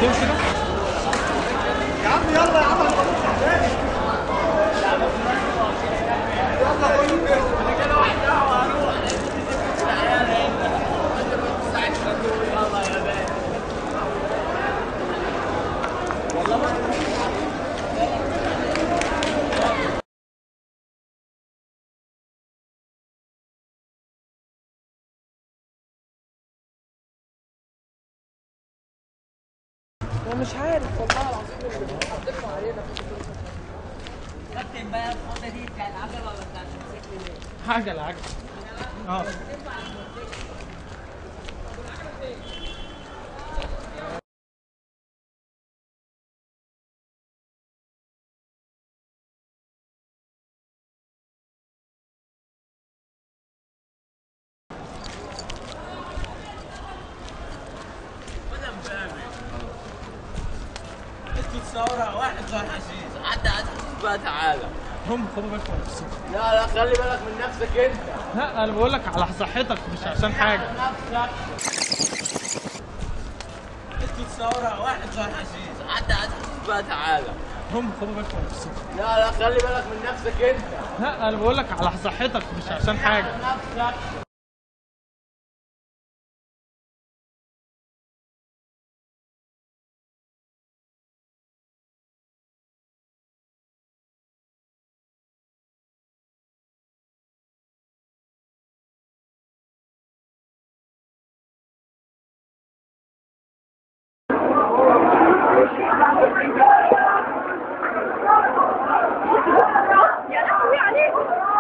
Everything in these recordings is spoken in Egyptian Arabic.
ايديهم كده يا عم يلا يا عم انا مش عارف والله العظيم كابتن بقى الفوطه دي بتاع العجله ولا بتاع الموتوسيكل ايه؟ عجل عجل اه انتوا تصورها واحد صار حشيش حتى عايز حشيش بقى تعالى هم خدوا بالكم من نفسكم لا لا خلي بالك من نفسك انت لا انا بقول لك على صحتك مش عشان حاجه نفسك انتوا تصورها واحد صار حشيش حتى عايز حشيش بقى تعالى هم خدوا بالكم من نفسكم لا لا خلي بالك من نفسك انت لا انا بقول لك على صحتك مش عشان حاجه نفسك يا لهوي عليك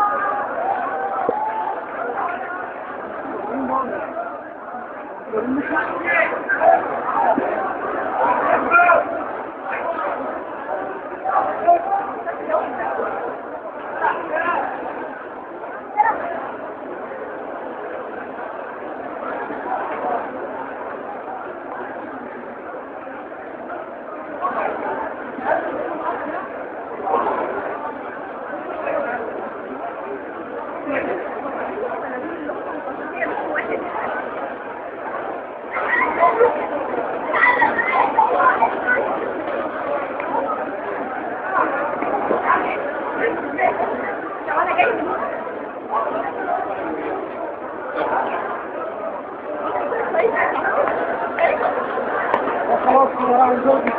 طب انا جاي خلاص كده راح الزوج